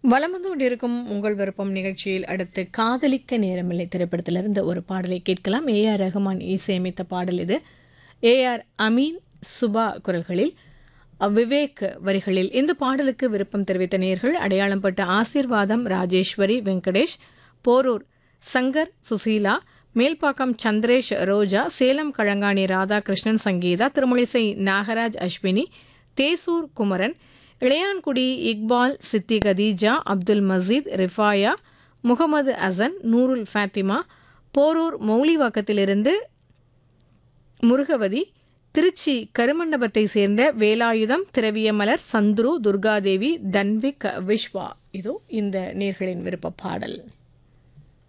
வலம் வந்து கொண்டிருக்கும் உங்கள் விருப்பம் நிகழ்ச்சியில் அடுத்து காதலிக்க நேரமில்லை திரைப்படத்திலிருந்து ஒரு பாடலை கேட்கலாம் ஏஆர் ரஹ்மான் இசையமைத்த பாடல் இது ஏஆர் அமீன் சுபா குரல்களில் விவேக் வரிகளில் இந்த பாடலுக்கு விருப்பம் தெரிவித்த நேர்கள் அடையாளம் பட்ட ஆசீர்வாதம் ராஜேஸ்வரி வெங்கடேஷ் போரூர் சங்கர் சுசீலா மேல்பாக்கம் சந்திரேஷ் ரோஜா சேலம் கழங்காணி ராதாகிருஷ்ணன் சங்கீதா திருமொழிசை நாகராஜ் அஸ்வினி தேசூர் குமரன் இளையான்குடி இக்பால் சித்தி கதீஜா அப்துல் மசீத் ரிஃபாயா முகமது அசன் நூருல் ஃபாத்திமா போரூர் மௌலிவாக்கத்திலிருந்து முருகவதி திருச்சி கருமண்டபத்தை சேர்ந்த வேலாயுதம் திரவியமலர் சந்துரு துர்காதேவி தன்விக் விஸ்வா இதோ இந்த நேர்களின் விருப்ப பாடல்